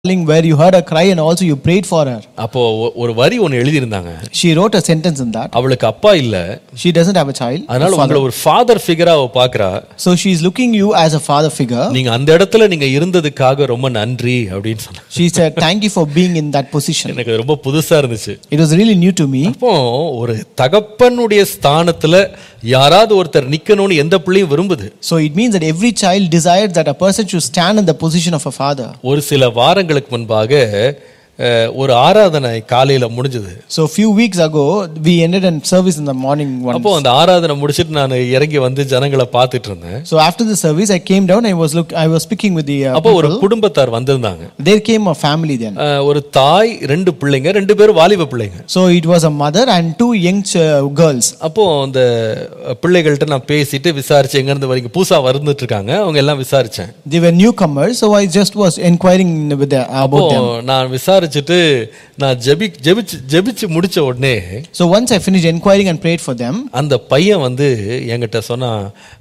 where you heard her cry and also you prayed for her. அப்போ ஒ- ஒரு வரி ஒன்னு எழுதியிருந்தாங்க She wrote a sentence in that. அவளுக்கு அப்பா இல்ல She doesn't have a child. அதனால உங்களை ஒரு ஃபாதர் ஃபிகரா அவ பாக்குறா So she is looking you as a father figure. நீங்க அந்த இடத்துல நீங்க இருந்ததுக்காக ரொம்ப நன்றி அப்படின்னு சொன்னாங்க She said, Thank you for being in that position. எனக்கு அது ரொம்ப புதுசா இருந்துச்சு It was really new to me. அப்போ ஒரு தகப்பனுடைய ஸ்தானத்துல யாராவது ஒருத்தர் நிக்கணும்னு எந்த பிள்ளையும் விரும்புது So it means that every child desires that a person should stand in the position of a father. ஒரு சில வாரங்களுக்கு முன்பாக அஹ், ஒரு ஆராதனை காலையில முடிஞ்சது So few weeks ago, we ended in service in the morning one. அப்போ அந்த ஆராதனை முடிச்சிட்டு நான் இறங்கி வந்து ஜனங்களை பார்த்துட்டு இருந்தேன் So after the service, I came down. I was look. I was speaking with the. Uh, அப்போ ஒரு குடும்பத்தார் வந்திருந்தாங்க there came a family then. அஹ், ஒரு தாய் ரெண்டு பிள்ளைங்க ரெண்டு பேரும் வாலிப பிள்ளைங்க So it was a mother and two young ch- girls. அப்போ அந்த பிள்ளைகள்கிட்ட நான் பேசிட்டு விசாரிச்சு எங்க இருந்து வரீங்க பூசா வந்துட்டு இருக்காங்க அவங்க எல்லாம் விசாரிச்சேன் They were newcomers, so I just was inquiring with the, அப்போ about them. நான் விசாரிச்சுட்டு நான் ஜெபி ஜெபிச்சு ஜெபிச்சு முடிச்ச உடனே So once I finished inquiring and prayed for them, அந்த பையன் வந்து என்கிட்ட சொன்னா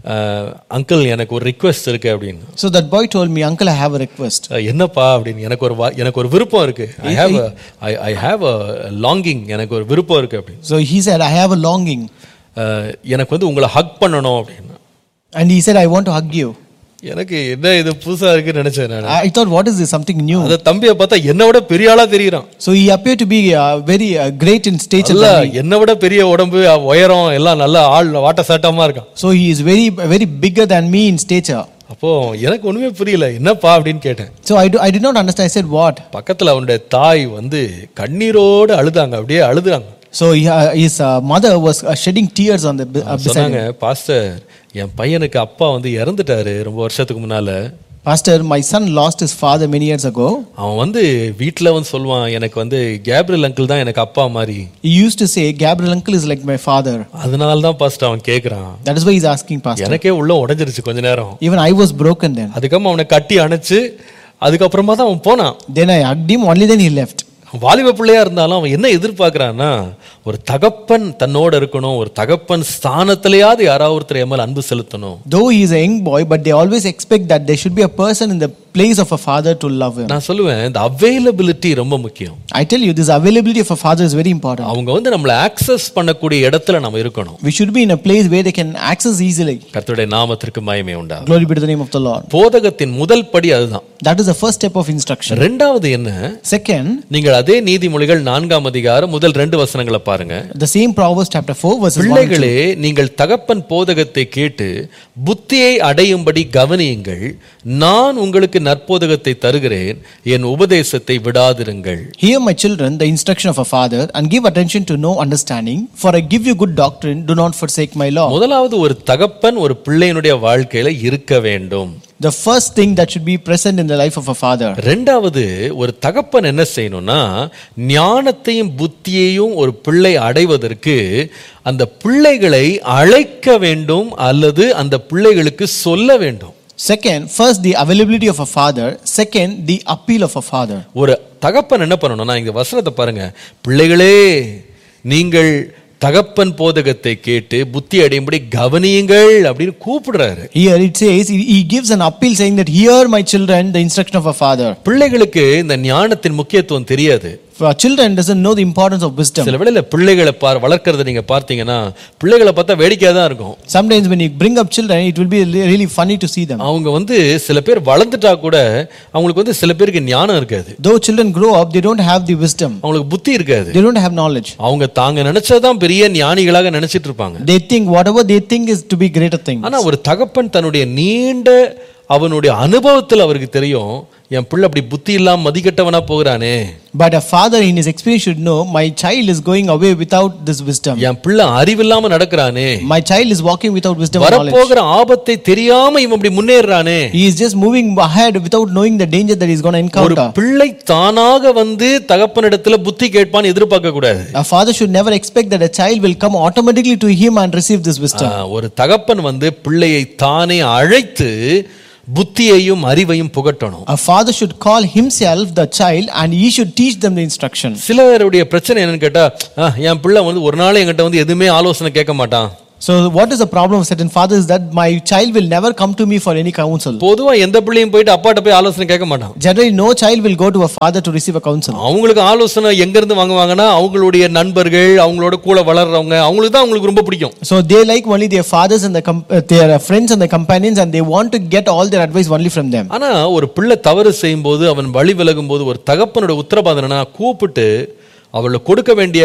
அங்கிள் எனக்கு ஒரு ரிக்வெஸ்ட் இருக்கு அப்படின்னு so that boy told me, Uncle, I have a request. அஹ், என்னப்பா அப்படின்னு எனக்கு ஒரு வா- எனக்கு ஒரு விருப்பம் இருக்கு I have I I have a longing எனக்கு ஒரு விருப்பம் இருக்கு அப்படின்னு So he said, I have a longing. அஹ், எனக்கு வந்து உங்களை ஹக் பண்ணணும் அப்படின்னு And he said, I want to hug you. எனக்கு என்ன இது புதுசா இருக்குன்னு நினைச்சேன் நான் I I thought, what is this? Something new. அந்த தம்பியை பார்த்தா என்னை விட பெரிய ஆளா தெரியறான் So he appeared to be uh, very uh, great in stature. இல்ல than me. என்னை விட பெரிய உடம்பு அஹ், உயரம் எல்லாம் நல்ல ஆள் வாட்ட சாட்டமா இருக்கான் So he is very, very bigger than me in stature. அப்போ எனக்கு ஒண்ணுமே புரியல என்னப்பா அப்படின்னு கேட்டேன் So I, do, I did not understand. I said, what? பக்கத்துல அவனுடைய தாய் வந்து கண்ணீரோடு அழுதாங்க அப்படியே அழுதாங்க So he, uh, his uh, mother was uh, shedding tears on the b- uh, beside சொன்னாங்க him. பாஸ்டர் என் பையனுக்கு அப்பா வந்து இறந்துட்டாரு ரொம்ப வருஷத்துக்கு முன்னால Pastor, my son lost his father many years ago. அவன் வந்து வீட்டுல வந்து சொல்லுவான் எனக்கு வந்து கேப்ரியல் அங்கிள் தான் எனக்கு அப்பா மாதிரி He used to say, Gabriel uncle is like my father. அதனால தான் பாஸ்டர் அவன் கேக்குறான் That is why he's asking, Pastor. எனக்கே உள்ள உடைஞ்சிருச்சு கொஞ்ச நேரம் Even I was broken then. அதுக்கப்புறம் அவனை கட்டி அணைச்சு அதுக்கப்புறமா தான் அவன் போனான் Then I hugged him, only then he left. வாலிப பிள்ளையா இருந்தாலும் அவன் என்ன எதிர்பார்க்கறான்னா ஒரு தகப்பன் தன்னோட இருக்கணும் ஒரு தகப்பன் ஸ்தானத்திலேயாவது யாராவது ஒருத்தர் என் மேல அன்பு செலுத்தணும் Though he is a young boy, but they always expect that there should be a person in the place of a father to love him. நான் சொல்லுவேன் இந்த அவைலபிலிட்டி ரொம்ப முக்கியம் I tell you, this availability of a father is very important. அவங்க வந்து நம்மளை access பண்ணக்கூடிய இடத்துல நம்ம இருக்கணும் We should be in a place where they can access easily. கர்த்தருடைய நாமத்திற்கு மயமே உண்டா Glory be to the name of the Lord. போதகத்தின் முதல் படி அதுதான் That is the first step of instruction. ரெண்டாவது என்ன Second, நீங்கள் அதே நீதிமொழிகள் நான்காம் அதிகாரம் முதல் ரெண்டு வசனங்களை பாருங்க the same Proverbs chapter 4, verses 1 and 2. பிள்ளைகளே நீங்கள் தகப்பன் போதகத்தை கேட்டு புத்தியை அடையும்படி கவனியுங்கள் நான் உங்களுக்கு நற்போதகத்தை தருகிறேன் என் உபதேசத்தை விடாதிருங்கள் Hear, my children, the instruction of a father, and give attention to know understanding. For I give you good doctrine, do not forsake my law. முதலாவது ஒரு தகப்பன் ஒரு பிள்ளையினுடைய வாழ்க்கையில இருக்க வேண்டும் The first thing that should be present in the life of a father. ரெண்டாவது ஒரு தகப்பன் என்ன செய்யணும்னா ஞானத்தையும் புத்தியையும் ஒரு பிள்ளை அடைவதற்கு அந்த பிள்ளைகளை அழைக்க வேண்டும் அல்லது அந்த பிள்ளைகளுக்கு சொல்ல வேண்டும் Second, first, the availability of a father. Second, the appeal of a father. ஒரு தகப்பன் என்ன பண்ணணும்னா இந்த வசனத்தை பாருங்க பிள்ளைகளே நீங்கள் தகப்பன் போதகத்தை கேட்டு புத்தி அடையும்படி கவனியுங்கள் அப்படின்னு கூப்பிடுறாரு Here it says, he he gives an appeal saying that, Hear, my children, the instruction of a father. பிள்ளைகளுக்கு இந்த ஞானத்தின் முக்கியத்துவம் தெரியாது For children doesn't know the importance of wisdom. சில வேளையில பிள்ளைகளை பார் வளர்க்கறத நீங்க பார்த்தீங்கன்னா பிள்ளைகளை பார்த்தா வேடிக்கையா தான் இருக்கும் Sometimes when you bring up children, it will be re- really funny to see them. அவங்க வந்து சில பேர் வளர்ந்துட்டா கூட அவங்களுக்கு வந்து சில பேருக்கு ஞானம் இருக்காது Though children grow up, they don't have the wisdom. அவங்களுக்கு புத்தி இருக்காது They don't have knowledge. அவங்க தாங்க நினைச்சதான் பெரிய ஞானிகளாக நினைச்சிட்டு இருப்பாங்க They think whatever they think is to be greater thing. ஆனா ஒரு தகப்பன் தன்னுடைய நீண்ட அவனுடைய அனுபவத்தில் அவருக்கு தெரியும் என் பிள்ளை அப்படி புத்தி இல்லாம மதிக்கட்டவனா போகிறானே But a father in his experience should know, my child is going away without this wisdom. என் பிள்ளை அறிவில்லாம நடக்கிறானே My child is walking without wisdom and knowledge. வரப்போகிற ஆபத்தை தெரியாம இவன் இப்படி முன்னேறானே He is just moving ahead without knowing the danger that he's going to ஒரு encounter. பிள்ளை தானாக வந்து தகப்பனிடத்துல புத்தி கேட்பான்னு எதிர்பார்க்க கூடாது A father should never expect that a child will come automatically to him and receive this wisdom. ஆ, ஒரு தகப்பன் வந்து பிள்ளையை தானே அழைத்து புத்தியையும் அறிவையும் புகட்டணும் A father should call himself the child and he should teach them the instruction. சிலருடைய பிரச்சனை என்னன்னு கேட்டா "ஆ, என் பிள்ளை வந்து ஒரு நாள் என்கிட்ட வந்து எதுவுமே ஆலோசனை கேட்க மாட்டான் So what is the problem of certain fathers is that my child will never come to me for any counsel. பொதுவா எந்த பிள்ளையும் போயிட்டு அப்பாட்ட போய் ஆலோசனை கேட்க மாட்டான் Generally, no child will go to a father to receive a counsel. அவங்களுக்கு ஆலோசனை எங்க இருந்து வாங்குவாங்கன்னா அவங்களுடைய நண்பர்கள் அவங்களோட கூட வளர்றவங்க அவங்களுக்கு தான் அவங்களுக்கு ரொம்ப பிடிக்கும் So they like only their fathers and the com- uh, their friends and the companions, and they want to get all their advice only from them. ஆனா ஒரு பிள்ளை தவறு செய்யும் போது அவன் வழி விலகும் போது ஒரு தகப்பனோட உத்தரவாதனா கூப்பிட்டு அவளுக்கு கொடுக்க வேண்டிய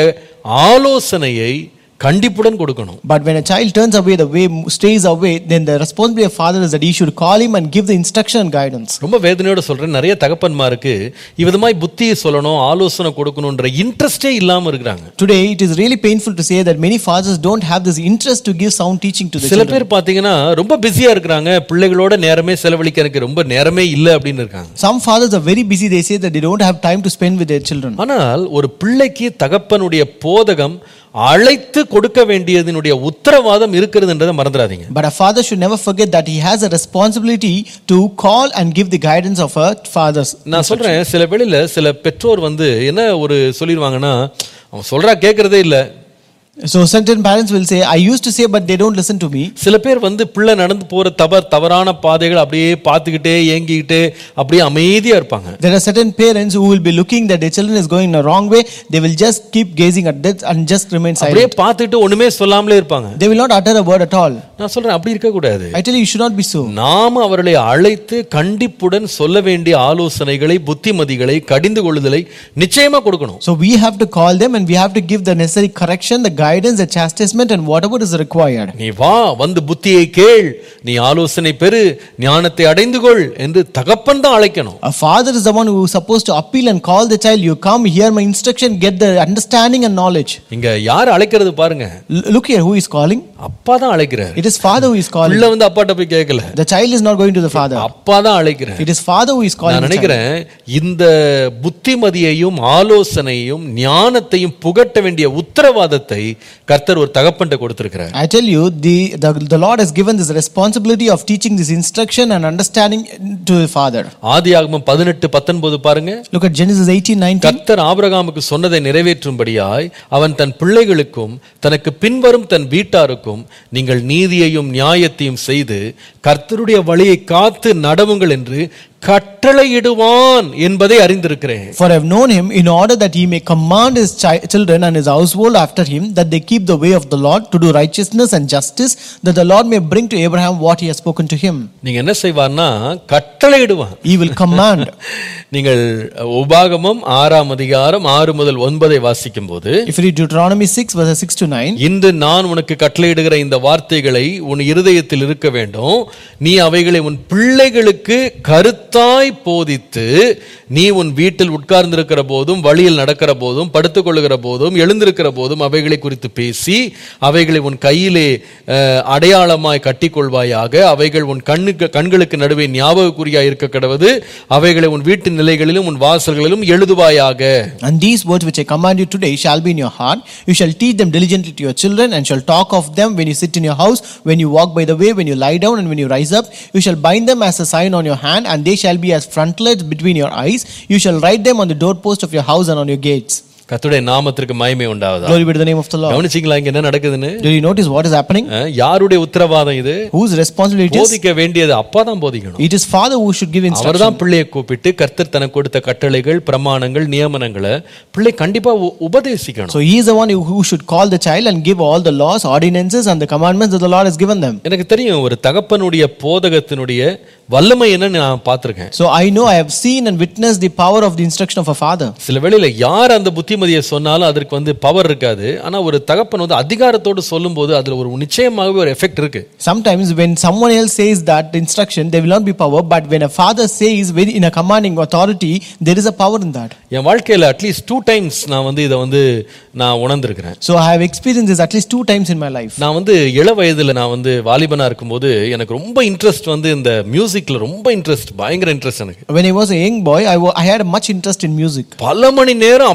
ஆலோசனையை கண்டிப்புடன் கொடுக்கணும் But when a child turns away, the way stays away, then the responsibility of father is that he should call him and give the instruction and guidance. ரொம்ப வேதனையோட சொல்றேன் நிறைய தகப்பன்மாருக்கு இவ்விதமாய் புத்தியை சொல்லணும் ஆலோசனை கொடுக்கணுன்ற இன்ட்ரெஸ்டே இல்லாம இருக்கிறாங்க Today, it is really painful to say that many fathers don't have this interest to give sound teaching to the சில children. பேர் பாத்தீங்கன்னா ரொம்ப பிஸியா இருக்கிறாங்க பிள்ளைகளோட நேரமே செலவழிக்க எனக்கு ரொம்ப நேரமே இல்லை அப்படின்னு இருக்காங்க Some fathers are very busy. They say that they don't have time to spend with their children. ஆனால் ஒரு பிள்ளைக்கு தகப்பனுடைய போதகம் அழைத்து கொடுக்க வேண்டியதனுடைய உத்தரவாதம் இருக்கிறதுன்றதை மறந்துடாதீங்க But a father should never forget that he has a responsibility to call and give the guidance of a father's. நான் சொல்றேன் சில வேளையில சில பெற்றோர் வந்து என்ன ஒரு சொல்லிடுவாங்கன்னா அவன் சொல்றா கேட்கறதே இல்ல So certain parents will say, I used to say, but they don't listen to me. சில பேர் வந்து பிள்ளை நடந்து போற தவறு தவறான பாதைகள் அப்படியே பார்த்துக்கிட்டே ஏங்கிக்கிட்டு அப்படியே அமைதியா இருப்பாங்க There are certain parents who will be looking that their children is going in a wrong way. They will just keep gazing at that and just remain அப்படியே silent. பார்த்துக்கிட்டு ஒண்ணுமே சொல்லாமலே இருப்பாங்க They will not utter a word at all. நான் சொல்றேன் அப்படி இருக்க கூடாது I tell you, you should not be so. நாம அவர்களை அழைத்து கண்டிப்புடன் சொல்ல வேண்டிய ஆலோசனைகளை புத்திமதிகளை கடிந்து கொள்ளுதலை நிச்சயமா கொடுக்கணும் So we have to call them and we have to give the necessary correction, the guidance, the chastisement, and whatever is required. நீ வா வந்து புத்தியை கேள் நீ ஆலோசனை பெறு ஞானத்தை அடைந்து கொள் என்று தகப்பன் தான் அழைக்கணும் A father is the one who is supposed to appeal and call the child, You come, hear my instruction, get the understanding and knowledge. இங்க யார் அழைக்கிறது பாருங்க L- look here, who is calling? அப்பா தான் அழைக்கிறார் It is father who is calling. பிள்ளை வந்து அப்பாட்ட போய் கேட்கல The child is not going to the father. அப்பா தான் அழைக்கிறார் It is father who is calling. நான் the child. நினைக்கிறேன் இந்த புத்திமதியையும் ஆலோசனையும் ஞானத்தையும் புகட்ட வேண்டிய உத்தரவாதத்தை கர்த்தர் ஒரு தகப்பன்ட்ட கொடுத்திருக்கிறார் I tell you, the, the, the Lord has given this responsibility of teaching this instruction and understanding to the father. ஆதியாகமம் பதினெட்டு பத்தொன்பது பாருங்க Look at Genesis 18 19. கர்த்தர் ஆபிரகாமுக்கு சொன்னதை நிறைவேற்றும்படியாய் அவன் தன் பிள்ளைகளுக்கும் தனக்கு பின்வரும் தன் வீட்டாருக்கும் நீங்கள் நீதியையும் நியாயத்தையும் செய்து கர்த்தருடைய வழியை காத்து நடவுங்கள் என்று கட்டளையிடுவான் என்பதை அறிந்திருக்கிறேன் For I have known him in order that he may command his chi- children and his household after him, that they keep the way of the Lord to do righteousness and justice, that the Lord may bring to Abraham what he has spoken to him. நீங்க என்ன செய்வார்னா கட்டளையிடுவான் He will command. நீங்கள் உபாகமம் ஆறாம் அதிகாரம் ஆறு முதல் ஒன்பதை வாசிக்கும் போது if you read Deuteronomy 6, verses 6 to 9, இன்று நான் உனக்கு கட்டளையிடுகிற இந்த வார்த்தைகளை உன் இருதயத்தில் இருக்க வேண்டும் நீ அவைகளை உன் பிள்ளைகளுக்கு கருத்தாய் போதித்து நீ உன் வீட்டில் உட்கார்ந்திருக்கிற போதும் வழியில் நடக்கிற போதும் படுத்துக் கொள்ளுகிற போதும் எழுந்திருக்கிற போதும் அவைகளை குறித்து பேசி அவைகளை உன் கையிலே அஹ், அடையாளமாய் கட்டிக்கொள்வாயாக அவைகள் உன் கண்ணுக்கு கண்களுக்கு நடுவே ஞாபகக்குறியாய் இருக்க கடவது அவைகளை உன் வீட்டு நிலைகளிலும் உன் வாசல்களிலும் எழுதுவாயாக And these words which I command you today shall be in your heart. You shall teach them diligently to your children, and shall talk of them when you sit in your house, when you walk by the way, when you lie down, and when you rise up. You shall bind them as a sign on your hand, and they shall be as frontlets between your eyes. You shall write them on the doorpost of your house and on your gates. கர்த்தருடைய நாமத்திற்கு மகிமை உண்டாவதா Glory be to the name of the Lord. கவனிச்சிங்களா இங்க என்ன நடக்குதுன்னு Do you notice what is happening? அஹ், யாருடைய உத்தரவாதம் இது Whose responsibility it is? போதிக்க வேண்டியது அப்பா தான் போதிக்கணும் It is father who should give instruction. அவர்தான் பிள்ளையை கூப்பிட்டு கர்த்தர் தனக்கு கொடுத்த கட்டளைகள் பிரமாணங்கள் நியமனங்களை பிள்ளை கண்டிப்பா உ- உபதேசிக்கணும் So he is the one who who should call the child and give all the laws, ordinances, and the commandments that the Lord has given them. எனக்கு தெரியும் ஒரு தகப்பனுடைய போதகத்தினுடைய வல்லமை என்னன்னு நான் பார்த்திருக்கேன் So I know I have seen and witnessed the power of the instruction of a father. சில வேளையில யார் அந்த புத்திமதியை சொன்னாலும் அதற்கு வந்து பவர் இருக்காது ஆனா ஒரு தகப்பன் வந்து அதிகாரத்தோடு சொல்லும்போது அதுல ஒரு நிச்சயமாகவே ஒரு எஃபெக்ட் இருக்கு Sometimes when someone else says that instruction, there will not be power. But when a father says very in a commanding authority, there is a power in that. என் வாழ்க்கையில அட்லீஸ்ட் டூ டைம்ஸ் நான் வந்து இதை வந்து நான் உணர்ந்திருக்கிறேன் So I have experienced this at least two times in my life. நான் வந்து இள வயதுல நான் வந்து வாலிபனா இருக்கும்போது எனக்கு ரொம்ப இன்ட்ரெஸ்ட் வந்து இந்த மியூசிக்ல ரொம்ப இன்ட்ரெஸ்ட் பயங்கர இன்ட்ரெஸ்ட் எனக்கு When I was a young boy, I, wa- I had much interest in music. பல மணி நேரம் அப்படியே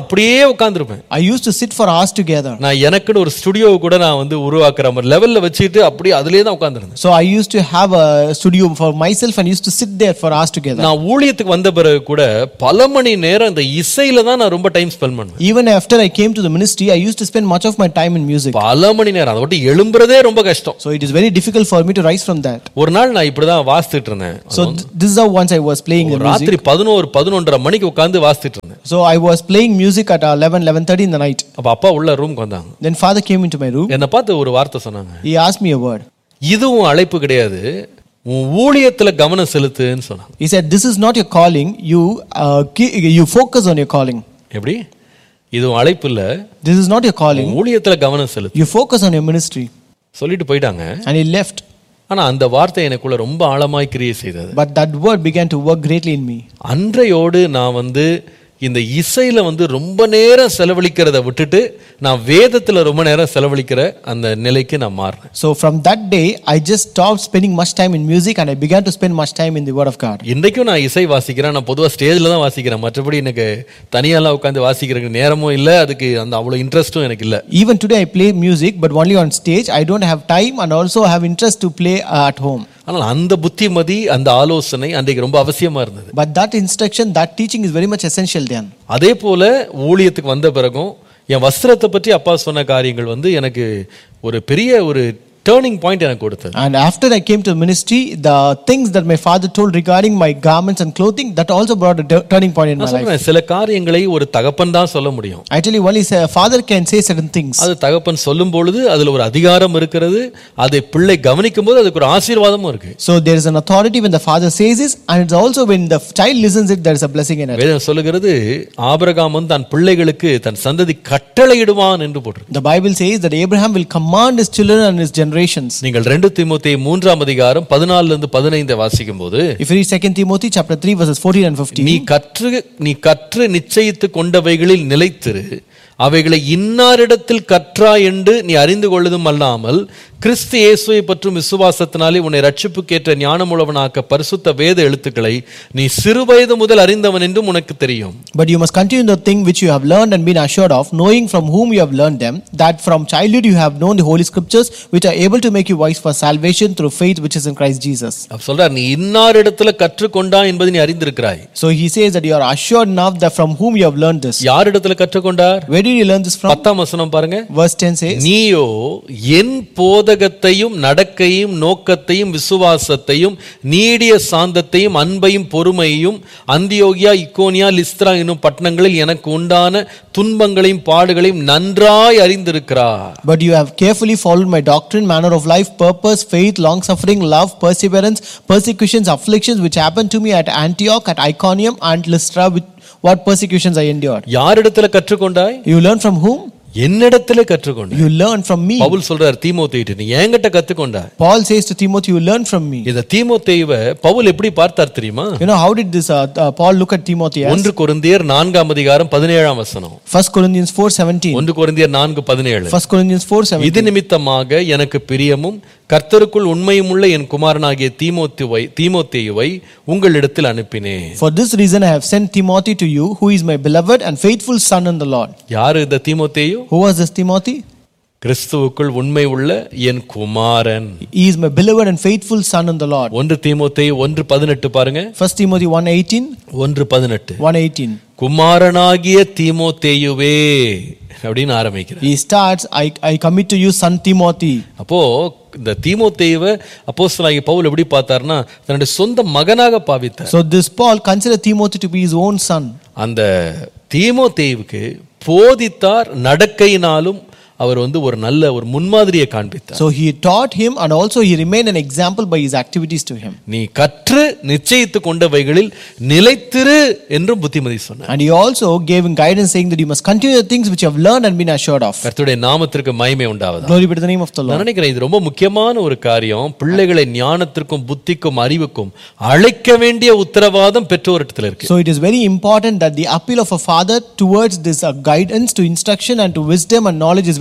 உட்கார்ந்திருப்பேன் I used to sit for hours together. நான் எனக்குன்னு ஒரு ஸ்டுடியோவை கூட நான் வந்து உருவாக்குற மாதிரி லெவல்ல வச்சுட்டு அப்படியே அதுலயே தான் உட்கார்ந்திருந்தேன் So I used to have a studio for myself and used to sit there for hours together. நான் ஊழியத்துக்கு வந்த பிறகு கூட பல மணி நேரம் இந்த இசையில தான் நான் ரொம்ப டைம் ஸ்பெண்ட் பண்ணுவேன் Even after I came to the ministry, I used to spend much of my time in music. பல மணி நேரம் அதை விட்டு எழும்புறதே ரொம்ப கஷ்டம் So it is very difficult for me to rise from that. ஒரு நாள் நான் இப்படிதான் வாசித்துட்டு இருந்தேன் So th- this is how once I was playing the ஒரு music. ராத்திரி பதினோரு பதினொன்றரை மணிக்கு உட்கார்ந்து வாசித்துட்டு இருந்தேன் So I was playing music at 11, 11.30 in the night. அப்ப அப்பா உள்ள ரூமுக்கு வந்தாங்க Then father came into my room. என்னை பார்த்து ஒரு வார்த்தை சொன்னாங்க He asked me a word. இதுவும் அழைப்பு கிடையாது உன் ஊழியத்துல கவனம் செலுத்துன்னு சொன்னாங்க He said, this is not your calling. You, uh, ki- you focus on your calling. எப்படி இதுவும் அழைப்பு இல்ல This is not your calling. உன் ஊழியத்துல கவனம் செலுத்து You focus on your ministry. சொல்லிட்டு போயிட்டாங்க And he left. ஆனா அந்த வார்த்தை எனக்குள்ள ரொம்ப ஆழமாய் கிரியை செய்தது But that word began to work greatly in me. அன்றையோடு நான் வந்து இந்த இசையில வந்து ரொம்ப நேரம் செலவழிக்கிறத விட்டுட்டு நான் வேதத்துல ரொம்ப நேரம் செலவழிக்கிற அந்த நிலைக்கு நான் மாறினேன் So from that day, I just stopped spending much time in music and I began to spend much time in the Word of God. இன்றைக்கும் நான் இசை வாசிக்கிறேன் நான் பொதுவாக ஸ்டேஜில் தான் வாசிக்கிறேன் மற்றபடி எனக்கு தனியாலாம் உட்காந்து வாசிக்கிறதுக்கு நேரமும் இல்லை அதுக்கு அந்த அவ்வளோ இன்ட்ரெஸ்ட்டும் எனக்கு இல்லை Even today, I play music, but only on stage. I don't have time and also have interest to play uh, at home. ஆனால் அந்த புத்திமதி அந்த ஆலோசனை அன்றைக்கு ரொம்ப அவசியமா இருந்தது But that instruction, that teaching is very much essential then. அதே போல ஊழியத்துக்கு வந்த பிறகும் என் வஸ்திரத்தை பற்றி அப்பா சொன்ன காரியங்கள் வந்து எனக்கு ஒரு பெரிய ஒரு டேர்னிங் பாயிண்ட் எனக்கு கொடுத்தது And after I came to ministry, the things that my father told regarding my garments and clothing, that also brought a tu- turning point in my நான் life. சொல்றேன் சில காரியங்களை ஒரு தகப்பன் தான் சொல்ல முடியும் I tell you, only say, a father can say certain things. அது தகப்பன் சொல்லும் பொழுது அதுல ஒரு அதிகாரம் இருக்கிறது அதை பிள்ளை கவனிக்கும் போது அதுக்கு ஒரு ஆசீர்வாதமும் இருக்கு So there is an authority when the father says this, and it's also when the child listens it, there is a blessing in it. வேதம் சொல்லுகிறது ஆபிரகாம் வந்து தன் பிள்ளைகளுக்கு தன் சந்ததி கட்டளையிடுவான் என்று போட்டிருக்கு The Bible says that Abraham will command his children and his generations. நீங்கள் ரெண்டு தீமோத்தேயு மூன்றாம் அதிகாரம் பதினாலுல இருந்து பதினைந்தை வாசிக்கும் போது If you read 2 Timothy chapter 3 verses 14 and 15, நீ கற்று நீ கற்று நிச்சயித்து கொண்டவைகளில் நிலைத்திரு அவைகளை இன்னாரிடத்தில் கற்றா என்று நீ அறிந்து கொள்வதும் அல்லாமல் கிறிஸ்து இயேசுவை பற்றும் விசுவாசத்தினாலே உன்னை ரட்சிப்புக்கேற்ற ஞானமுள்ளவனாக்க பரிசுத்த வேத எழுத்துக்களை நீ சிறுவயது முதல் அறிந்தவன் என்றும் உனக்கு தெரியும் But you must continue the thing which you have learned and been assured of, knowing from whom you have learned them, that from childhood you have known the holy scriptures, which are able to make you wise for salvation through faith which is in Christ Jesus. அப்ப சொல்றார் நீ இன்னாரிடத்துல கற்றுக்கொண்டா என்பது நீ அறிந்திருக்கிறாய் So he says that you are assured enough that from whom you have learned this. யாரிடத்துல கற்றுக்கொண்டார் Where did you learn this from? பத்தாம் வசனம் பாருங்க Verse 10 says, நீயோ என் போதகத்தையும் நடக்கையும் நோக்கத்தையும் விசுவாசத்தையும் நீடிய சாந்தத்தையும் அன்பையும் பொறுமையையும் அந்தியோகியா இக்கோனியா லிஸ்த்ரா என்னும் பட்டணங்களில் எனக்கு உண்டான துன்பங்களையும் பாடுகளையும் நன்றாய் அறிந்திருக்கிறார் But you have carefully followed my doctrine, manner of life, purpose, faith, long suffering, love, perseverance, persecutions, afflictions which happened to me at Antioch, at Iconium, and Lystra, with what persecutions I endured. யாரிடத்துல கற்றுக்கொண்டாய் You learn from whom? என்னிடத்துல கற்றுக்கொண்டாய் You learn from me. Pavul சொல்றார் தீமோத்தேயிட்டு நீ என்கிட்ட கற்றுக்கொண்டாய் Paul says to Timothy, You learn from me. இத தீமோத்தேயுவ பவுல் எப்படி பார்த்தார் தெரியுமா You know, how did this uh, uh, Paul look at Timothy as? ஒன்று கொரிந்தியர் நான்காம் அதிகாரம் பதினேழாம் வசனம் 1 Corinthians 4 ஒன்று கொரிந்தியர் நான்கு பதினேழு 1 Corinthians 4 17. இது நிமித்தமாக எனக்கு பிரியமும் கர்த்தருக்குள் உண்மையுமுள்ள என் குமாரனாகிய தீமோத்தேயுவை தீமோத்தேயுவை உங்களிடத்தில் அனுப்பினேன் For this reason I have sent Timothy to you, who is my beloved and faithful son in the Lord. யாரு இந்த தீமோத்தேயு Who was this Timothy? கிறிஸ்துவுக்குள் உண்மை உள்ள என் குமாரன் He is my beloved and faithful son in the Lord. ஒன்று தீமோத்தேயு ஒன்று பதினெட்டு பாருங்க 1 Timothy 1.18, ஒன்று பதினெட்டு 118. குமாரனாகிய தீமோத்தேயுவே அப்படின்னு ஆரம்பிக்கிறேன் He starts, I, I commit to you son Timothy. அப்போ இந்த தீமோத்தேயுவை அப்போஸ்தலனாகிய பவுல் எப்படி பார்த்தாருன்னா தன்னுடைய சொந்த மகனாக பாவித்தார் So this Paul considered Timothy to be his own son. அந்த தீமோத்தேயுவுக்கு போதித்தார் நடக்கையினாலும் அவர் வந்து ஒரு நல்ல ஒரு முன்மாதிரியை காண்பித்தார் So he taught him and also he remained an example by his activities to him. நீ கற்று நிச்சயித்து கொண்டவைகளில் நிலைத்திரு என்றும் புத்திமதி சொன்னார் And he also gave him guidance saying that you must continue the things which you have learned and been assured of. கர்த்தருடைய நாமத்திற்கு மகிமை உண்டாவதா Glory be to the name of the Lord. நான் நினைக்கிறேன் இது ரொம்ப முக்கியமான ஒரு காரியம் பிள்ளைகளை ஞானத்திற்கும் புத்திக்கும் அறிவுக்கும் அழைக்க வேண்டிய உத்தரவாதம் பெற்றோரிடத்தில் இருக்கு So it is very important that the appeal of a father towards this uh, guidance to instruction and to wisdom and knowledge is very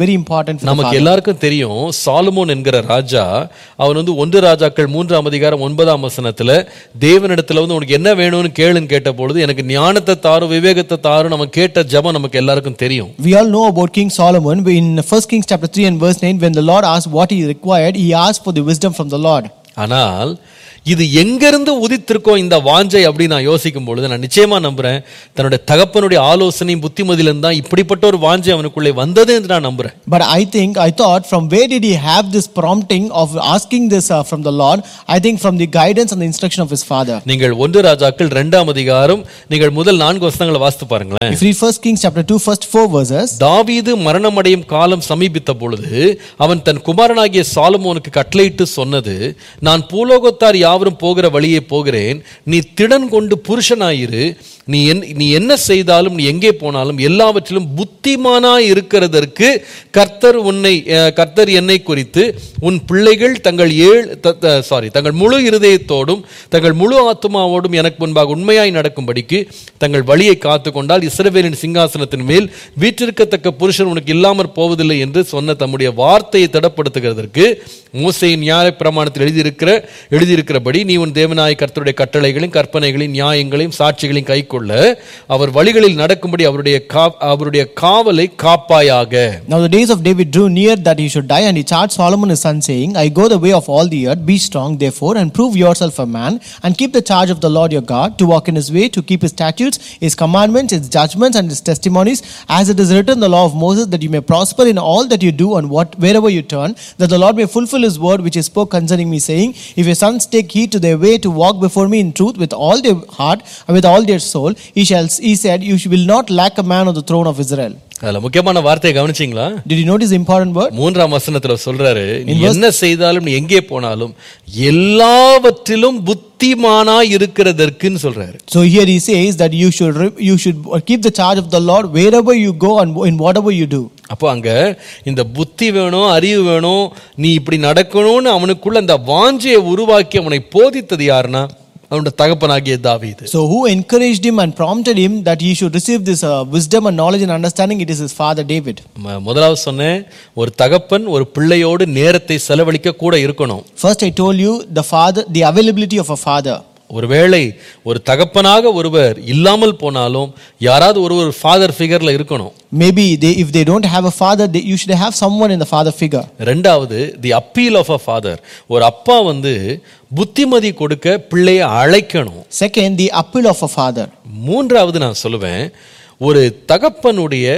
very important for the நமக்கு father. எல்லாருக்கும் தெரியும் சாலமோன் என்கிற ராஜா அவன் வந்து ஒன்று ராஜாக்கள் மூன்றாம் அதிகாரம் ஒன்பதாம் வசனத்துல தேவனிடத்துல வந்து உனக்கு என்ன வேணும்னு கேளுன்னு கேட்ட பொழுது எனக்கு ஞானத்தை தாரும் விவேகத்தை தாரும் நம்ம கேட்ட ஜெபம் நமக்கு எல்லாருக்கும் தெரியும் We all know about King Solomon. In 1 Kings chapter 3 and verse 9, when the Lord asked what he required, he asked for the wisdom from the Lord. ஆனால் இது எங்கிருந்து உதித்திருக்கோ இந்த வாஞ்சை அப்படின்னு நான் யோசிக்கும் பொழுது நான் நிச்சயமா நம்புறேன் தன்னுடைய தகப்பனுடைய ஆலோசனையும் புத்திமதியிலிருந்து தான் இப்படிப்பட்ட ஒரு வாஞ்சை அவனுக்குள்ளே வந்தது என்று நான் நம்புறேன் But I think, I thought, from where did he have this prompting of asking this uh, from the Lord? I think from the guidance and the instruction of his father. நீங்கள் ஒன்று ராஜாக்கள் இரண்டாம் அதிகாரம் நீங்கள் முதல் நான்கு வசனங்களை வாசித்து பாருங்களேன் If you read 1 Kings chapter 2, first four verses, தாவீது மரணமடையும் காலம் சமீபித்த பொழுது அவன் தன் குமாரனாகிய சாலமோனுக்கு கட்டளையிட்டு சொன்னது நான் பூலோகத்தார் யாவரும் போகிற வழியே போகிறேன் நீ திடன் கொண்டு புருஷனாயிரு நீ என் நீ என்ன செய்தாலும் நீ எங்கே போனாலும் எல்லாவற்றிலும் புத்திமானாய் இருக்கிறதற்கு கர்த்தர் உன்னை அஹ், கர்த்தர் என்னை குறித்து உன் பிள்ளைகள் தங்கள் ஏழு சாரி தங்கள் முழு இருதயத்தோடும் தங்கள் முழு ஆத்துமாவோடும் எனக்கு முன்பாக உண்மையாய் நடக்கும்படிக்கு தங்கள் வழியை காத்து கொண்டால் இஸ்ரவேலின் சிங்காசனத்தின் மேல் வீற்றிருக்கத்தக்க புருஷன் உனக்கு இல்லாமற் போவதில்லை என்று சொன்ன தம்முடைய வார்த்தையை திடப்படுத்துகிறதற்கு மூசையின் நியாய பிரமாணத்தில் எழுதியிருக்கிற எழுதியிருக்கிறபடி நீ உன் தேவனாய கர்த்தருடைய கட்டளைகளையும் கற்பனைகளையும் நியாயங்களையும் சாட்சிகளையும் கைக்கொள்ள அவர் வழிகளில் நடக்கும்படி அவருடைய கா- அவருடைய காவலை காப்பாயாக Now the days of David drew near that he should die, and he charged Solomon his son, saying, I go the way of all the earth, be strong, therefore, and prove yourself a man, and keep the charge of the Lord your God, to walk in his way, to keep his statutes, his commandments, his judgments, and his testimonies, as it is written in the law of Moses, that you may prosper in all that you do, and what wherever you turn, that the Lord may fulfill his word which he spoke concerning me, saying, If your sons take heed to their way to walk before me in truth with all their heart and with all their soul, he shall he said, You will not lack a man on the throne of Israel. அதுல முக்கியமான வார்த்தையை கவனிச்சிங்களா Did you notice the important word? மூன்றாம் வசனத்துல சொல்றாரு நீ In verse- என்ன செய்தாலும் நீ எங்கே போனாலும் எல்லாவற்றிலும் புத்திமானாய் இருக்கிறதற்குன்னு சொல்றாரு So here he says that you should re- you should keep the charge of the Lord wherever you go and in whatever you do. அப்போ அங்க இந்த புத்தி வேணும் அறிவு வேணும் நீ இப்படி நடக்கணும்னு அவனுக்குள்ள அந்த வாஞ்சையை உருவாக்கி அவனை போதித்தது யாருன்னா அவனுடைய தகப்பனாகிய தாவீது So who encouraged him and prompted him that he should receive this uh, wisdom and knowledge and understanding? It is his father David. ம- முதலாவது சொன்னேன் ஒரு தகப்பன் ஒரு பிள்ளையோடு நேரத்தை செலவழிக்க கூட இருக்கணும் First I told you the father the availability of a father. ஒருவேளை ஒரு தகப்பனாக ஒருவர் இல்லாமல் போனாலும் யாராவது ஒருவர் ஃபாதர் ஃபிகர்ல இருக்கணும் Maybe they, if they don't have a father, they, you should have someone in the father figure. ரெண்டாவது the appeal of a father ஒரு அப்பா வந்து புத்திமதி கொடுக்க பிள்ளையை அழைக்கணும் Second, the appeal of a father. மூன்றாவது நான் சொல்லுவேன் ஒரு தகப்பனுடைய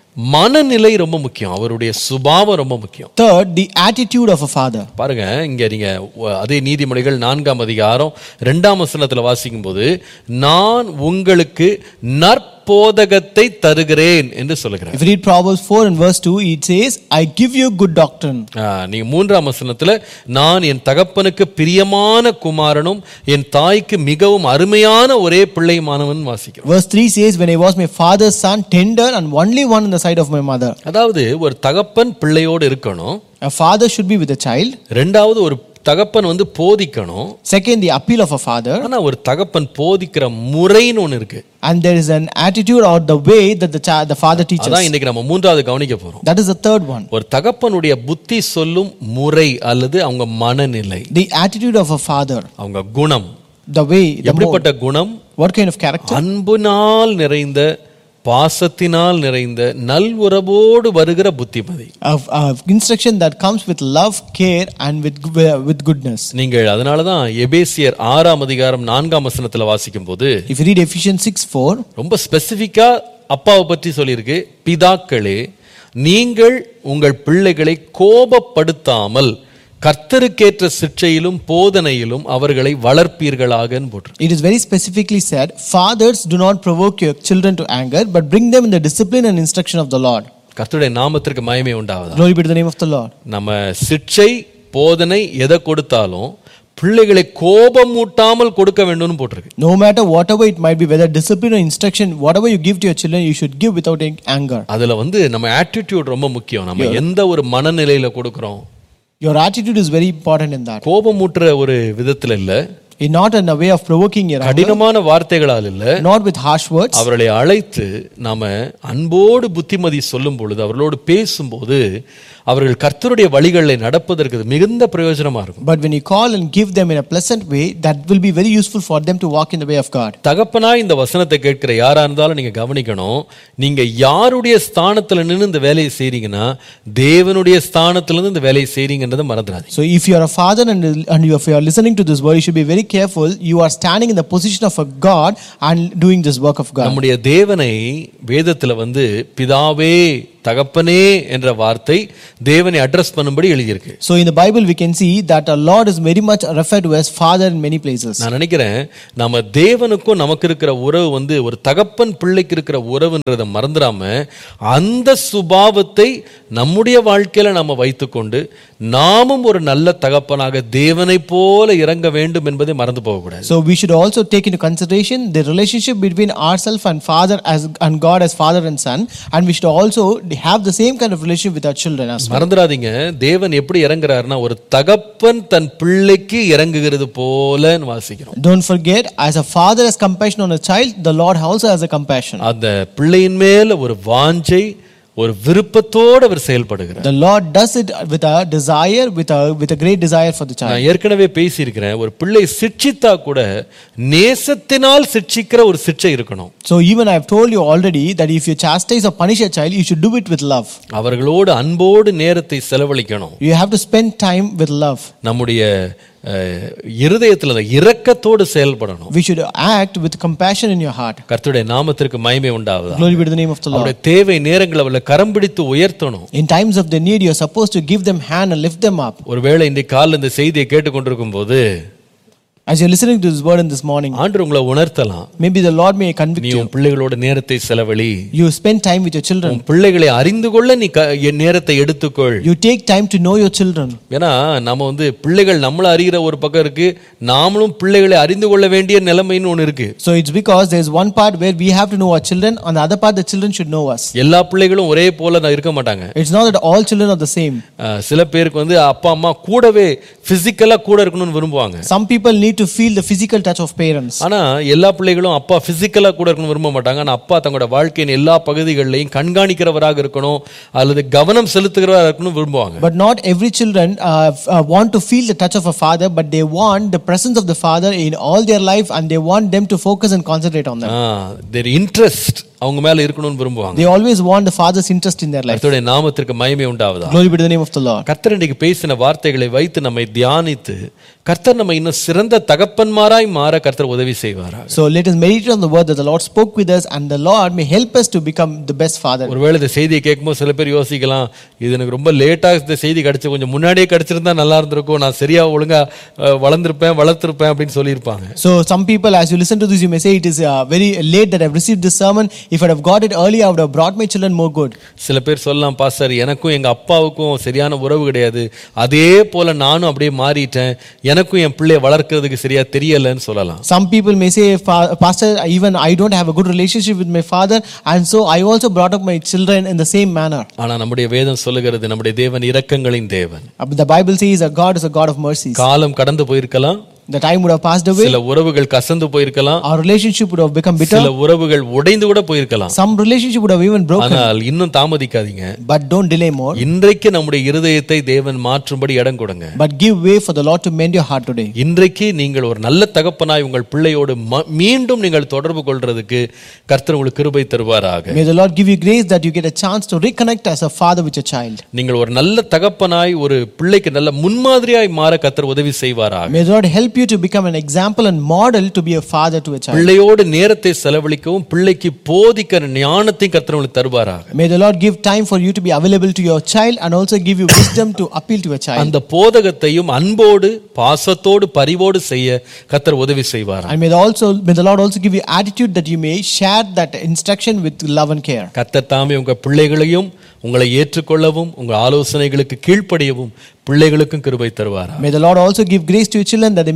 மனநிலை ரொம்ப முக்கியம் அவருடைய சுபாவம் ரொம்ப முக்கியம் Third, the attitude of a father. பாருங்க இங்க நீங்க ஒ- அதே நீதிமொழிகள் நான்காம் அதிகாரம் ரெண்டாம் வசனத்துல வாசிக்கும் போது நான் உங்களுக்கு நற்போதகத்தை தருகிறேன் என்று சொல்லுகிறேன் If you read Proverbs 4 and verse 2, it says, I give you good doctrine. ஆ, நீங்க மூன்றாம் வசனத்துல நான் என் தகப்பனுக்கு பிரியமான குமாரனும் என் தாய்க்கு மிகவும் அருமையான ஒரே பிள்ளைமானவன் வாசிக்கிறோம் Verse 3 says, When I was my father's son, tender and only one in the sight of my mother. அதாவது ஒரு தகப்பன் பிள்ளையோடு இருக்கணும் A father should be with a child. ரெண்டாவது ஒரு தகப்பன் வந்து போதிக்கணும் Second, the appeal of a father. ஆனா ஒரு தகப்பன் போதிக்கிற முறைன்னு ஒண்ணு இருக்கு And there is an attitude or the way that the, child, the father teaches. அதான் இன்னைக்கு நம்ம மூன்றாவது கவனிக்க போறோம் That is the third one. ஒரு தகப்பனுடைய புத்தி சொல்லும் முறை அல்லது அவங்க மனநிலை The attitude of a father. அவங்க குணம் The way, the mode. எப்படிப்பட்ட குணம் What kind of character? அன்புனால் நிறைந்த பாசத்தினால் நிறைந்த நல் உறவோடு வருகிற புத்திமதி Of, of instruction that comes with love, care, and with, with goodness. நீங்கள் அதனாலதான் எபேசியர் ஆறாம் அதிகாரம் நான்காம் வசனத்துல வாசிக்கும் போது If you read Ephesians 6 4, ரொம்ப ஸ்பெசிஃபிக்கா அப்பாவை பற்றி சொல்லியிருக்கு பிதாக்களே நீங்கள் உங்கள் பிள்ளைகளை கோபப்படுத்தாமல் கர்த்தருக்கேற்ற சிற்றையிலும் போதனையிலும் அவர்களை வளர்ப்பீர்களாகன்னு போட்டு it is very specifically said, Fathers, do not provoke your children to anger, but bring them in the discipline and instruction of the Lord. கர்த்தருடைய நாமத்திற்கு மயமே உண்டாவதா Glory be to the name of the Lord. நம்ம சிற்றை போதனை எதை கொடுத்தாலும் பிள்ளைகளை கோபமூட்டாமல் கொடுக்க வேண்டும்னு போட்டிருக்கு No matter whatever it might be, whether discipline or instruction, whatever you give to your children, you should give without any anger. அதுல வந்து நம்ம ஆட்டிடியூட் ரொம்ப முக்கியம் நம்ம எந்த ஒரு மனநிலையில கொடுக்கிறோம் Your attitude is very important in that. கோபமூட்டுற ஒரு விதத்துல இல்ல In not in a way of provoking your anger, கடினமான வார்த்தைகளால் இல்ல not with harsh words, அவர்களை அழைத்து நாம அன்போடு புத்திமதி சொல்லும் பொழுது அவர்களோடு பேசும்போது அவர்கள் கர்த்தருடைய வழிகளில் நடப்பதற்கு அது மிகுந்த பிரயோஜனமா இருக்கும் but when you call and give them in a pleasant way, that will be very useful for them to walk in the way of God. தகப்பனா இந்த வசனத்தை கேட்கிற யாரா இருந்தாலும் நீங்க கவனிக்கணும் நீங்க யாருடைய ஸ்தானத்துல நின்று இந்த வேலையை செய்றீங்கன்னா தேவனுடைய ஸ்தானத்துல இருந்து இந்த வேலையை செய்றீங்கன்றதை மறந்துடாதீங்க So if you are a father and, and you, if you are listening to this word, you should be very careful. You are standing in the position of a God and doing this work of God. நம்முடைய தேவனை வேதத்துல வந்து பிதாவே தகப்பனே என்ற வார்த்தை தேவனை address பண்ணும்படி எழுதியிருக்கு So in the Bible, we can see that our Lord is very much referred to as Father in many places. நான் நினைக்கிறேன் நம்ம தேவனுக்கும் நமக்கு இருக்கிற உறவு வந்து ஒரு தகப்பன் பிள்ளைக்கு இருக்கிற உறவுன்றதை மறந்துடாம அந்த சுபாவத்தை நம்முடைய வாழ்க்கையில நாம வைத்துக்கொண்டு நாமும் ஒரு நல்ல தகப்பனாக தேவனை போல இறங்க வேண்டும் என்பதை மறந்து போகக்கூடாது So we should also take into consideration the relationship between ourselves and Father as and God as Father and Son, and we should also have the same kind of relationship with our children as well. மறந்துடாதீங்க தேவன் எப்படி இறங்குறாருன்னா ஒரு தகப்பன் தன் பிள்ளைக்கு இறங்குகிறது போலன்னு வாசிக்கிறோம் Don't forget, as a father has compassion on a child, the Lord also has a compassion. அந்த பிள்ளையின் மேல ஒரு வாஞ்சை ஒரு விருப்பத்தோடு அவர் செயல்படுகிறார் The Lord does it with a desire, with a with a great desire for the child. நான் ஏற்கனவே பேசியிருக்கிறேன் ஒரு பிள்ளை சிட்சித்தா கூட நேசத்தினால் சிட்சிக்கிற ஒரு சிட்சை இருக்கணும் So even I have told you already that if you chastise or punish a child, you should do it with love. அவர்களோடு அன்போடு நேரத்தை செலவழிக்கணும் You have to spend time with love. நம்முடைய அஹ், இருதயத்துல அந்த இரக்கத்தோடு செயல்படணும் We should act with compassion in your heart. கர்த்தருடைய நாமத்திற்கு மகிமை உண்டாவதா Glory be to the name of the Lord. அவருடைய தேவை நேரங்கள் அவளை கரம் பிடித்து உயர்த்தணும் In times of the need, you are supposed to give them hand and lift them up. ஒருவேளை இன்றைக்கு காலைல இந்த செய்தியை கேட்டுக்கொண்டிருக்கும் போது As you're listening to this word in this morning, ஆண்டு உங்களை உணர்த்தலாம் maybe the Lord may convict நீ you. உன் பிள்ளைகளோட நேரத்தை செலவழி You spend time with your children. உன் பிள்ளைகளை அறிந்து கொள்ள நீ க- என் நேரத்தை எடுத்துக்கொள் You take time to know your children. ஏன்னா நம்ம வந்து பிள்ளைகள் நம்மள அறிகிற ஒரு பக்கம் இருக்கு நாமளும் பிள்ளைகளை அறிந்து கொள்ள வேண்டிய நிலைமைன்னு ஒன்று இருக்கு So it's because there's one part where we have to know our children, on the other part, the children should know us. எல்லா பிள்ளைகளும் ஒரே போல நான் இருக்க மாட்டாங்க It's not that all children are the same. அஹ், சில பேருக்கு வந்து அப்பா அம்மா கூடவே பிசிக்கலா கூட இருக்கணும்னு விரும்புவாங்க Some people need to feel the physical touch of parents. ஆனா எல்லா பிள்ளைகளும் அப்பா பிசிக்கலா கூட இருக்கணும்னு விரும்ப மாட்டாங்க ஆனா அப்பா தங்களோட வாழ்க்கையின் எல்லா பகுதிகளிலையும் கண்காணிக்கிறவராக இருக்கணும் அல்லது கவனம் செலுத்துகிறவராக இருக்கணும் விரும்புவாங்க But not every children uh, f- uh, want to feel the touch of a father, but they want the presence of the father in all their life and they want them to focus and concentrate on them. Their interest அவங்க மேல இருக்கணும்னு விரும்புவாங்க They always want the father's interest in their life. கர்த்தருடைய நாமத்திற்கு மகிமை உண்டாவதா Glory be to the name of the Lord. கர்த்தர் இன்றைக்கு பேசின வார்த்தைகளை வைத்து நம்மை தியானித்து கர்த்தர் நம்ம இன்னும் சிறந்த தகப்பன்மாராய் மாற கர்த்தர் உதவி செய்வாராக So let us meditate on the word that the Lord spoke with us, and the Lord may help us to become the best father. ஒருவேளை இந்த செய்தியை கேட்கும்போது சில பேர் யோசிக்கலாம் இது எனக்கு ரொம்ப லேட்டாக இந்த செய்தி கிடைச்சு கொஞ்சம் முன்னாடியே கிடைச்சிருந்தா நல்லா இருந்திருக்கும் நான் சரியா ஒழுங்கா அஹ், வளர்ந்திருப்பேன் வளர்த்திருப்பேன் அப்படின்னு சொல்லியிருப்பாங்க So some people, as you listen to this, you may say it is uh, very late that I've received this sermon. If I'd have got it early, I would have brought my children more good. சில பேர் சொல்லலாம் pastor எனக்கும் எங்க அப்பாவுக்கும் சரியான உறவு கிடையாது அதே போல நானும் அப்படியே மாறிட்டேன் எனக்கும் என் பிள்ளைய வளர்க்கறதுக்கு சரியா தெரியலன்னு சொல்லலாம் Some people may say, "Pa- Pastor, even I don't have a good relationship with my father, and so I also brought up my children in the same manner. ஆனா நம்முடைய வேதம் சொல்லுகிறது நம்முடைய தேவன் இரக்கங்களின் தேவன் Uh, but The Bible says that God is a God of mercies. காலம் கடந்து போயிருக்கலாம் The time would have passed away, சில உறவுகள் கசந்து போயிருக்கலாம் our relationship would have become bitter, சில உறவுகள் உடைந்து கூட போயிருக்கலாம் some relationship would have even broken. ஆனால் இன்னும் தாமதிக்காதீங்க But don't delay more, இன்றைக்கு நம்முடைய இருதயத்தை தேவன் மாற்றும்படி இடம் கொடுங்க but give way for the Lord to mend your heart today. இன்றைக்கு நீங்கள் ஒரு நல்ல தகப்பனாய் உங்கள் பிள்ளையோடு ம- மீண்டும் நீங்கள் தொடர்பு கொள்றதுக்கு கர்த்தர் உங்களுக்கு கிருபை தருவாராக May the Lord give you grace that you get a chance to reconnect as a father with your child. நீங்கள் ஒரு நல்ல தகப்பனாய் ஒரு பிள்ளைக்கு நல்ல முன்மாதிரியாய் மாற கர்த்தர் உதவி செய்வாராக May the Lord help you to become an example and model to be a father to a child. பிள்ளையோடு நேரத்தை செலவழிக்கவும் பிள்ளைக்கு போதிக்கிற ஞானத்தையும் கர்த்தர் உங்களுக்கு தருவாராக May the Lord give time for you to be available to your child and also give you wisdom to appeal to your child. அந்த போதகத்தையும் அன்போடு பாசத்தோடு பரிவோடு செய்ய கர்த்தர் உதவி செய்வாராக And may the also may the Lord also give you attitude that you may share that instruction with love and care. கர்த்தர் தாமே உங்க பிள்ளைகளையும் உங்களை ஏற்றுக்கொள்ளவும் உங்க ஆலோசனைகளுக்கு கீழ்ப்படியவும் பிள்ளைகளுக்கும் கிருபை தருவாரா May the Lord also give grace to your children that they may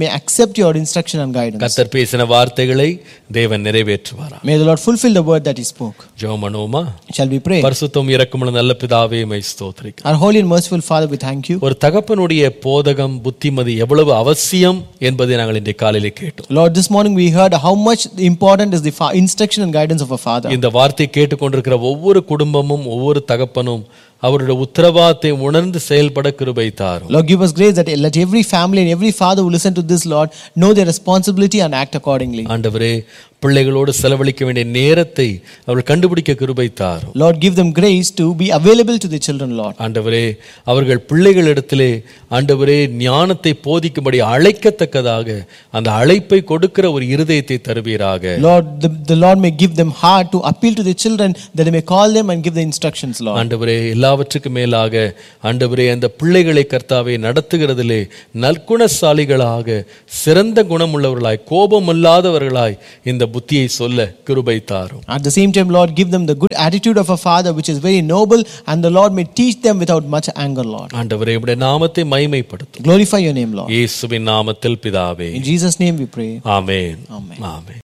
may accept your instruction and guidance. கத்தர் பேசின வார்த்தைகளை தேவன் நிறைவேற்றுவாரா May the Lord fulfill the word that He spoke. ஜெபம் பண்ணுவோமா Shall we pray? பரிசுத்தம் இறக்கமுள்ள நல்ல பிதாவே மை ஸ்தோத்திரிக்க Our holy and merciful Father, we thank you. ஒரு தகப்பனுடைய போதகம் புத்திமதி எவ்வளவு அவசியம் என்பதை நாங்கள் இன்றைய காலையிலே கேட்டோம் Lord, this morning we heard how much important is the fa- instruction and guidance of a father. இந்த வார்த்தையை கேட்டுக்கொண்டிருக்கிற ஒவ்வொரு குடும்பமும் ஒவ்வொரு தகப்பனும் அவருடைய உத்தரவாதத்தை உணர்ந்து செயல்பட கிருபை தாரும் Lord, give us grace that let every family and every father who listen to this, Lord, know their responsibility and act accordingly. ஆண்டவரே பிள்ளைகளோடு செலவழிக்க வேண்டிய நேரத்தை அவர்கள் கண்டுபிடிக்க கிருபை தாரும் Lord, give them grace to be available to the children, Lord. ஆண்டவரே அவர்கள் பிள்ளைகளிடத்திலே ஆண்டவரே ஞானத்தை போதிக்கும்படி அழைக்கத்தக்கதாக அந்த அழைப்பை கொடுக்கிற ஒரு இருதயத்தை தருவீராக Lord, the, the Lord may give them heart to appeal to the children that they may call them and give the instructions, Lord. ஆண்டவரே எல்லாவற்றுக்கும் மேலாக ஆண்டவரே அந்த பிள்ளைகளை கர்த்தாவை நடத்துகிறதிலே நற்குணசாலிகளாக சிறந்த குணமுள்ளவர்களாய் கோபமில்லாதவர்களாய் இந்த புத்தியை சொல்ல கிருபை தாரும் At the same time, Lord, give them the good attitude of a father, which is very noble, and the Lord may teach them without much anger, Lord. ஆண்டவரே உடைய நாமத்தை மைமைப்படுத்தும் Glorify your name, Lord. இயேசுவின் நாமத்தில் பிதாவே In Jesus' name we pray. Amen Amen. Amen